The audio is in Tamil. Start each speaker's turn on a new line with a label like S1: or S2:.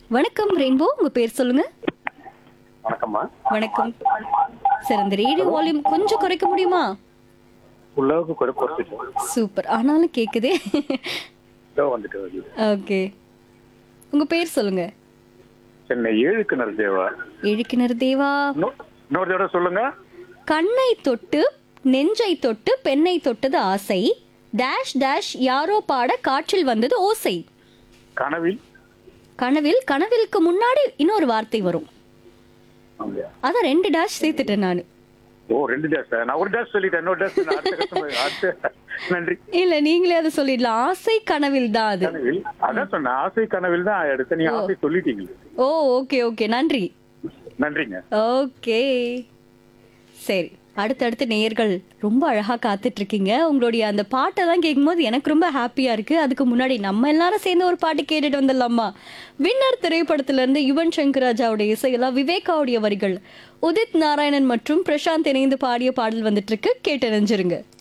S1: வணக்கம் ரெயின்போ உங்க பேர் சொல்லுங்க
S2: வணக்கம்மா
S1: வணக்கம் சார் அந்த ரேடியோ வால்யூம் கொஞ்சம் குறைக்க முடியுமா
S2: உள்ளவுக்கு கூட குறைச்சிட்டு
S1: சூப்பர் ஆனாலும் கேக்குதே
S2: இதோ வந்துட்டு வருது
S1: ஓகே உங்க பேர் சொல்லுங்க
S2: சென்னை ஏழு கிணறு தேவா
S1: இழுக்கினர் தேவா
S2: இன்னொ- இன்னொரு தடவை சொல்லுங்க
S1: கண்ணை தொட்டு நெஞ்சை தொட்டு பெண்ணை தொட்டது ஆசை டேஷ் டேஷ் யாரோ பாட காற்றில் வந்தது ஓசை
S2: கனவில்
S1: கனவில் கனவிலுக்கு முன்னாடி இன்னொரு வார்த்தை வரும்
S2: அப்படியா?
S1: அதான் ரெண்டு டேஷ் சேர்த்துட்டேன் நான்
S2: ஓ ரெண்டு டேஸ் நான் ஒரு டேஸ் சொல்லிட்டேன் இன்னொரு டேஸ் அடுத்த customer. அடுத்த நன்றி
S1: இல்ல நீங்களே அதை சொல்லிடலாம் ஆசை கனவில் தான் அது
S2: கனவில் அதான் சொன்னேன் ஆசை கனவில் தான் எடுத்து நீங்க ஆசை சொல்லிட்டீங்க
S1: ஓ ஓகே ஓகே நன்றி
S2: நன்றிங்க
S1: ஓகே சரி அடுத்தடுத்து நேயர்கள் ரொம்ப அழகா காத்துட்டு இருக்கீங்க உங்களுடைய அந்த பாட்டெல்லாம் கேட்கும்போது எனக்கு ரொம்ப ஹாப்பியா இருக்கு அதுக்கு முன்னாடி நம்ம எல்லாரும் சேர்ந்து ஒரு பாட்டு கேட்டுட்டு வந்துடலாமா வின்னர் திரைப்படத்துல இருந்து யுவன் சங்கர் ராஜாவுடைய இசையெல்லாம் விவேகாவுடைய வரிகள் உதித் நாராயணன் மற்றும் பிரசாந்த் இணைந்து பாடிய பாடல் வந்துட்டு இருக்கு கேட்டு அறிஞ்சிருங்க